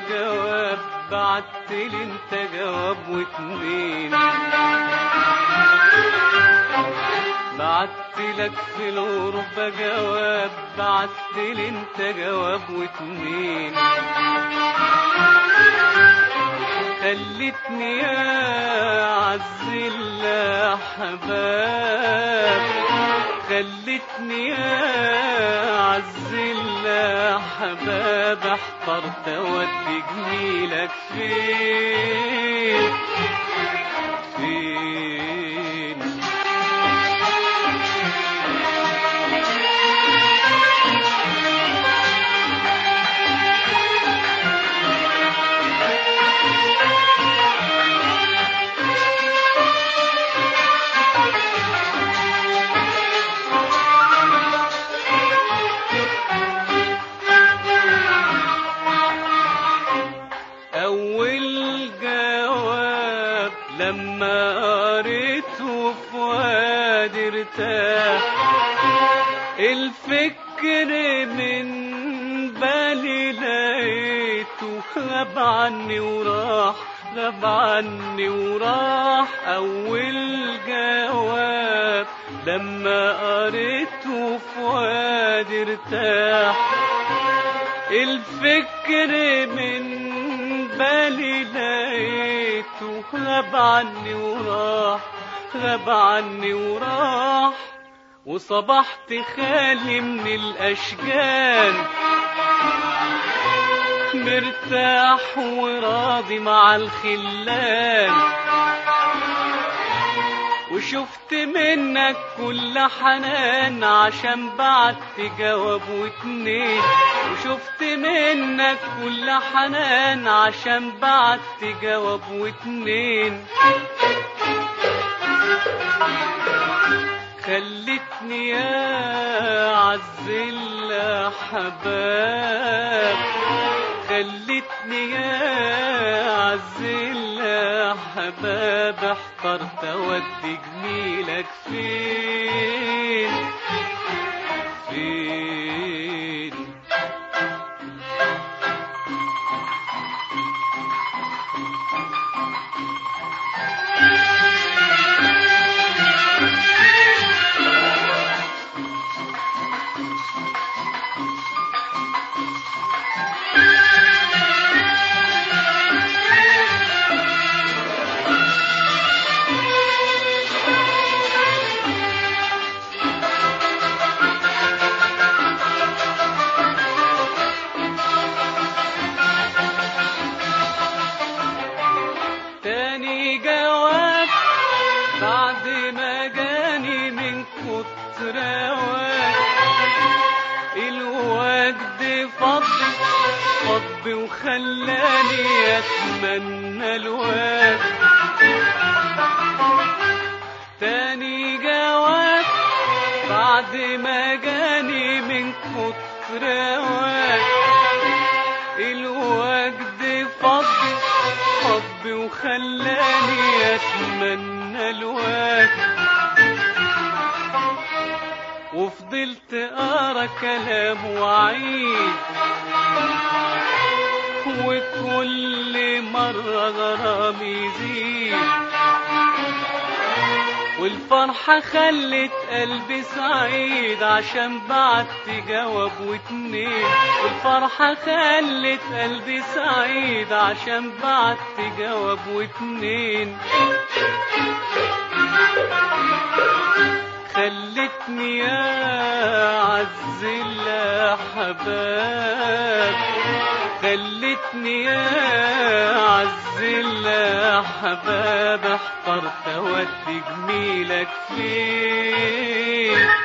جواب بعتلي انت جواب واتنين بعتلك في الغربة جواب بعتلي انت جواب واتنين خلتني يا عز الأحباب خلتني يا عز الأحباب احترت اودي جميلك فين فين أول جواب لما قريته فؤادي ارتاح الفكر من بالي لقيته غاب عني وراح غاب عني وراح أول جواب لما قريته فؤادي ارتاح الفكر من بالي لقيته غاب عني وراح غاب عني وراح وصبحت خالي من الأشجان مرتاح وراضي مع الخلان وشفت منك كل حنان عشان بعت جواب واتنين وشفت منك كل حنان عشان بعت جواب واتنين خلتني يا عز الأحباب خلتني يا عز الأحباب احترت اودي جميلك فين فين تاني جواب بعد ما جاني من كتر واد الوجد فض فض وخلاني اتمنى الواد تاني جواب بعد ما جاني من كتر واد الوجد فض حب وخلاني اتمنى الواد وفضلت اقرا كلام وعيد وكل مرة غرامي يزيد والفرحة خلت قلبي سعيد عشان بعت جواب واتنين والفرحة خلت قلبي سعيد عشان بعت جواب واتنين خلتني يا عز الأحباب خلتني يا عز الأحباب احترت اودي جميلك فين